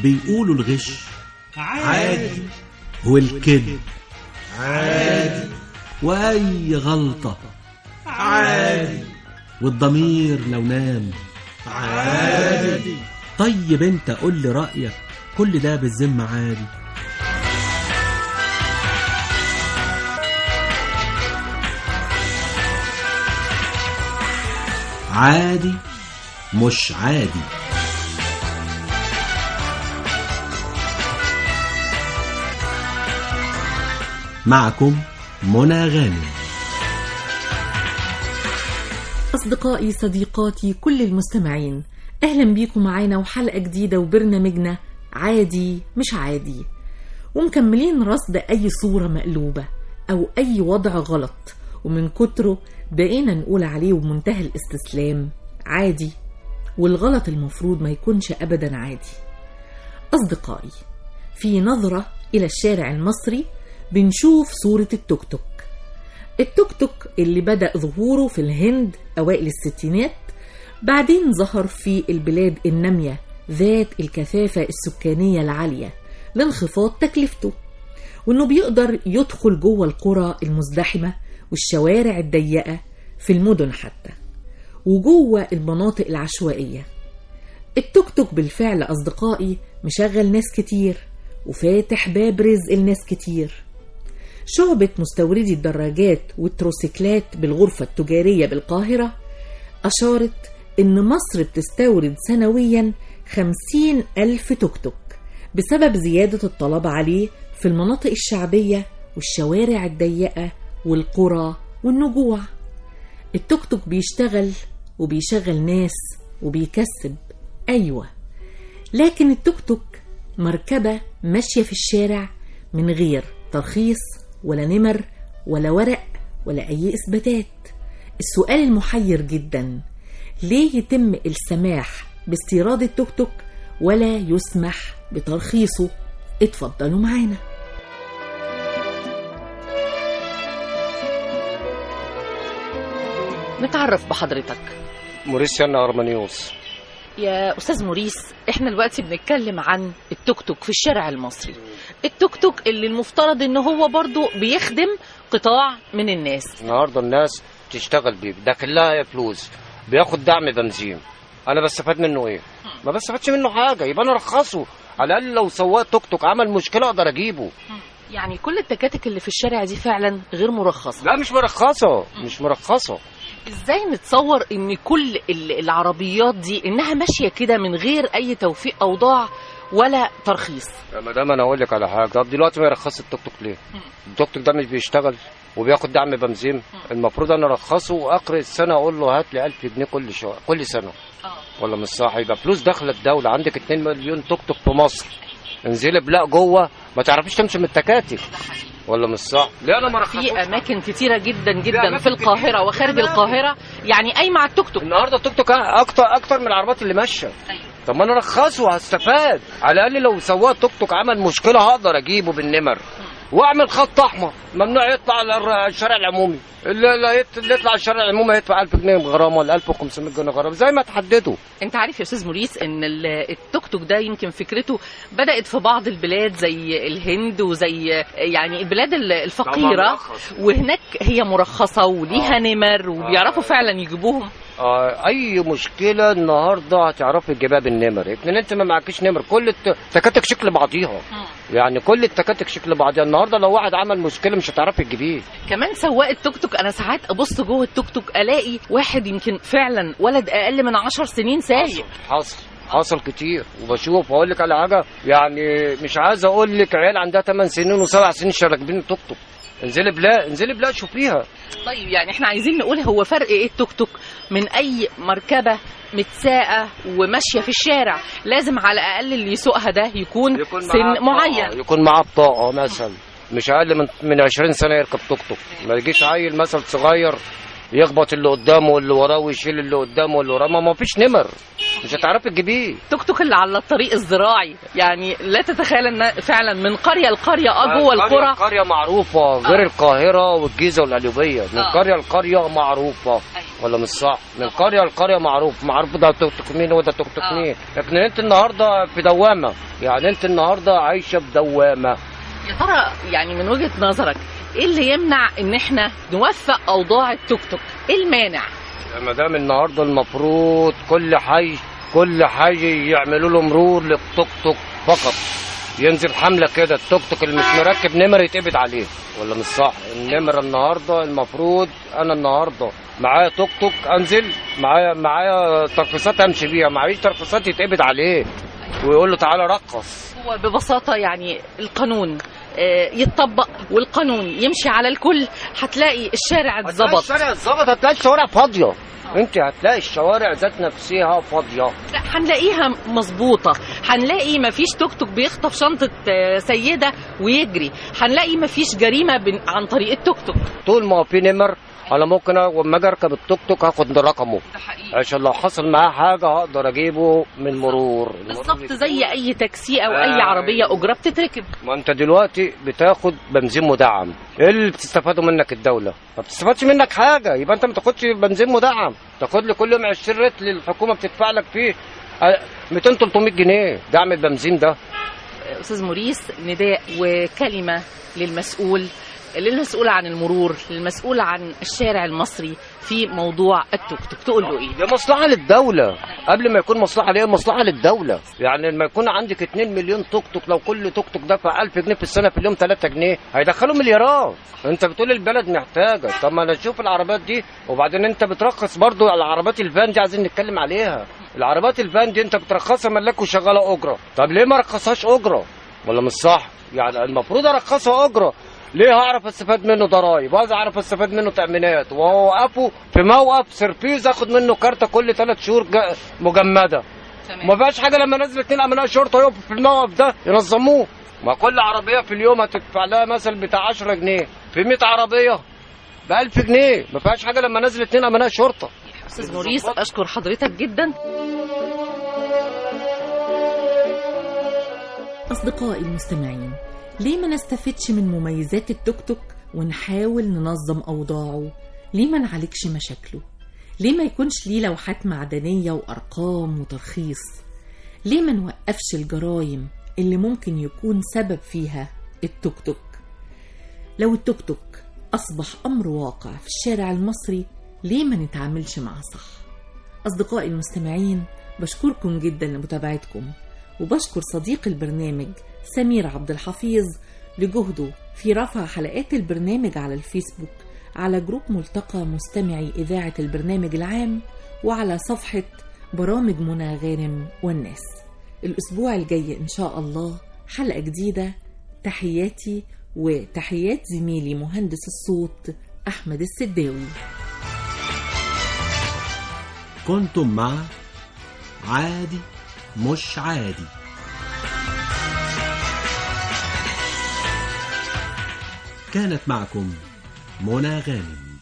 بيقولوا الغش عادي والكذب عادي وأي غلطة عادي والضمير لو نام عادي طيب انت قول لي رأيك كل ده بالذمة عادي عادي مش عادي معكم منى غانم أصدقائي صديقاتي كل المستمعين أهلا بيكم معانا وحلقة جديدة وبرنامجنا عادي مش عادي ومكملين رصد أي صورة مقلوبة أو أي وضع غلط ومن كتره بقينا نقول عليه بمنتهى الاستسلام عادي والغلط المفروض ما يكونش أبدا عادي أصدقائي في نظرة إلى الشارع المصري بنشوف صورة التوك توك التوك توك اللي بدأ ظهوره في الهند أوائل الستينات بعدين ظهر في البلاد النامية ذات الكثافة السكانية العالية لانخفاض تكلفته وإنه بيقدر يدخل جوه القرى المزدحمة والشوارع الضيقة في المدن حتى وجوه المناطق العشوائية التوك توك بالفعل أصدقائي مشغل ناس كتير وفاتح باب رزق لناس كتير شعبة مستوردي الدراجات والتروسيكلات بالغرفة التجارية بالقاهرة أشارت إن مصر بتستورد سنويا خمسين ألف توك توك بسبب زيادة الطلب عليه في المناطق الشعبية والشوارع الضيقة والقرى والنجوع التوك توك بيشتغل وبيشغل ناس وبيكسب أيوة لكن التوك توك مركبة ماشية في الشارع من غير ترخيص ولا نمر ولا ورق ولا أي إثباتات السؤال المحير جدا ليه يتم السماح باستيراد التوك توك ولا يسمح بترخيصه اتفضلوا معانا نتعرف بحضرتك موريسيان ارمانيوس يا استاذ موريس احنا دلوقتي بنتكلم عن التوك توك في الشارع المصري التوك توك اللي المفترض ان هو برضو بيخدم قطاع من الناس النهارده الناس تشتغل بيه داخل لها فلوس بياخد دعم بنزين انا بستفاد منه ايه ما بستفادش منه حاجه يبقى انا ارخصه على الاقل لو سواق توك توك عمل مشكله اقدر اجيبه يعني كل التكاتك اللي في الشارع دي فعلا غير مرخصه لا مش مرخصه مش مرخصه ازاي نتصور ان كل ال- العربيات دي انها ماشيه كده من غير اي توفيق اوضاع ولا ترخيص يا مدام انا اقول لك على حاجه طب دلوقتي ما يرخص التوك توك ليه التوك توك ده مش بيشتغل وبياخد دعم بنزين المفروض انا ارخصه واخر السنه اقول له هات لي 1000 جنيه كل شهر كل سنه ولا مش صح يبقى فلوس داخله الدوله عندك 2 مليون توك توك في مصر انزلي بلاق جوه ما تعرفيش تمشي من التكاتك ولا مش صح ليه انا ما رخصتش في اماكن كتيره جدا جدا أماكن في القاهره كتير. وخارج القاهره يعني قايمه على التوك توك النهارده التوك توك اكتر اكتر من العربيات اللي ماشيه طب ما انا ارخصه هستفاد على الاقل لو سواق توك توك عمل مشكله هقدر اجيبه بالنمر واعمل خط احمر ممنوع يطلع على الر- الشارع العمومي اللي, اللي يط- اللي يطلع على الشارع العمومي هيدفع 1000 جنيه غرامه ولا 1500 جنيه غرامه زي ما تحددوا انت عارف يا استاذ موريس ان ال- التوك توك ده يمكن فكرته بدات في بعض البلاد زي الهند وزي يعني البلاد ال- الفقيره مرخص. وهناك هي مرخصه وليها نمر وبيعرفوا فعلا يجيبوهم آه اي مشكله النهارده هتعرفي تجيبها بالنمر اتنين انت ما معكيش نمر كل الت- التكاتك شكل بعضيها يعني كل التكاتك شكل بعضيها النهارده لو واحد عمل مشكله مش هتعرفي تجيبيه كمان سواق التوك توك انا ساعات ابص جوه التوك توك الاقي واحد يمكن فعلا ولد اقل من عشر سنين سايق حصل حصل كتير وبشوف اقول لك على حاجه يعني مش عايز اقول لك عيال عندها 8 سنين وسبع سنين راكبين التوك توك انزلي بلا انزلي بلا شوفيها طيب يعني احنا عايزين نقول هو فرق ايه التوك توك من اي مركبه متساقه وماشيه في الشارع لازم على الاقل اللي يسوقها ده يكون, سن معين يكون معاه بطاقه مثلا مش اقل من من 20 سنه يركب توك توك ما يجيش عيل مثلا صغير يخبط اللي قدامه واللي وراه ويشيل اللي قدامه واللي وراه ما ما فيش نمر مش هتعرفي تجيبيه التوك توك اللي على الطريق الزراعي يعني لا تتخيل ان فعلا من قريه لقريه اه جوه القرى قرية معروفة غير القاهرة والجيزة والقليوبية من آه. قرية لقرية معروفة ولا مش صح من قريه لقريه معروف معروف ده توك توك مين وده توك توك آه. مين لكن انت النهارده في دوامه يعني انت النهارده عايشه في دوامه يا ترى يعني من وجهة نظرك ايه اللي يمنع ان احنا نوفق اوضاع التوك توك ايه المانع ما دام النهارده المفروض كل حي كل حي يعملوا له مرور للتوك توك فقط ينزل حمله كده التوك توك اللي مش مركب نمر يتقبض عليه ولا مش صح النمره النهارده المفروض انا النهارده معايا توك توك انزل معايا معايا ترخيصات امشي بيها معيش ترخيصات يتقبض عليه ويقول له تعالى رقص هو ببساطة يعني القانون آه، يتطبق والقانون يمشي على الكل هتلاقي الشارع هتلاقي اتظبط الشارع اتظبط هتلاقي الشوارع فاضيه انت هتلاقي الشوارع ذات نفسها فاضيه لا، هنلاقيها مظبوطة هنلاقي مفيش توك توك بيخطف شنطة آه، سيدة ويجري هنلاقي مفيش جريمة بن- عن طريق التوك توك طول ما هو في نمر انا ممكن لما اجي اركب التوك توك هاخد رقمه ده حقيقي عشان لو حصل معاه حاجه هقدر اجيبه من مرور بالظبط زي اي تاكسي او آه. اي عربية اجرة بتتركب ما انت دلوقتي بتاخد بنزين مدعم ايه اللي بتستفاده منك الدوله ما بتستفادش منك حاجه يبقى انت ما تاخدش بنزين مدعم تاخد لي كل يوم 20 رتل الحكومه بتدفع لك فيه آه، 200 300 جنيه دعم البنزين ده استاذ موريس نداء وكلمه للمسؤول للمسؤول عن المرور للمسؤول عن الشارع المصري في موضوع التوك توك تقول له ايه دي مصلحة للدولة قبل ما يكون مصلحة ليا مصلحة للدولة يعني لما يكون عندك 2 مليون توك توك لو كل توك توك دفع 1000 جنيه في السنة في اليوم 3 جنيه هيدخلوا مليارات انت بتقول البلد محتاجة طب ما انا اشوف العربيات دي وبعدين انت بترخص برضو على العربيات الفان دي عايزين نتكلم عليها العربيات الفان دي انت بترخصها ملاك وشغالة اجرة طب ليه ما رخصهاش اجرة ولا مش صح يعني المفروض ارخصها اجرة ليه هعرف استفاد منه ضرايب وعايز اعرف استفاد منه تامينات واوقفه في موقف سرفيز اخد منه كارته كل ثلاث شهور جا- مجمده ما فيهاش حاجه لما نزل اتنين امناء شرطه يقفوا في الموقف ده ينظموه ما كل عربيه في اليوم هتدفع لها مثلا بتاع 10 جنيه في 100 عربيه ب 1000 جنيه ما فيهاش حاجه لما نزل اتنين امناء شرطه استاذ موريس اشكر حضرتك جدا أصدقائي المستمعين ليه ما نستفدش من مميزات التوك توك ونحاول ننظم أوضاعه ليه ما نعالجش مشاكله ليه ما يكونش ليه لوحات معدنية وأرقام وترخيص ليه ما نوقفش الجرايم اللي ممكن يكون سبب فيها التوك توك لو التوك توك أصبح أمر واقع في الشارع المصري ليه ما نتعاملش معاه صح أصدقائي المستمعين بشكركم جدا لمتابعتكم وبشكر صديق البرنامج سمير عبد الحفيظ لجهده في رفع حلقات البرنامج على الفيسبوك على جروب ملتقى مستمعي إذاعة البرنامج العام وعلى صفحة برامج منى غانم والناس الأسبوع الجاي إن شاء الله حلقة جديدة تحياتي وتحيات زميلي مهندس الصوت أحمد السداوي كنتم مع عادي مش عادي كانت معكم منى غانم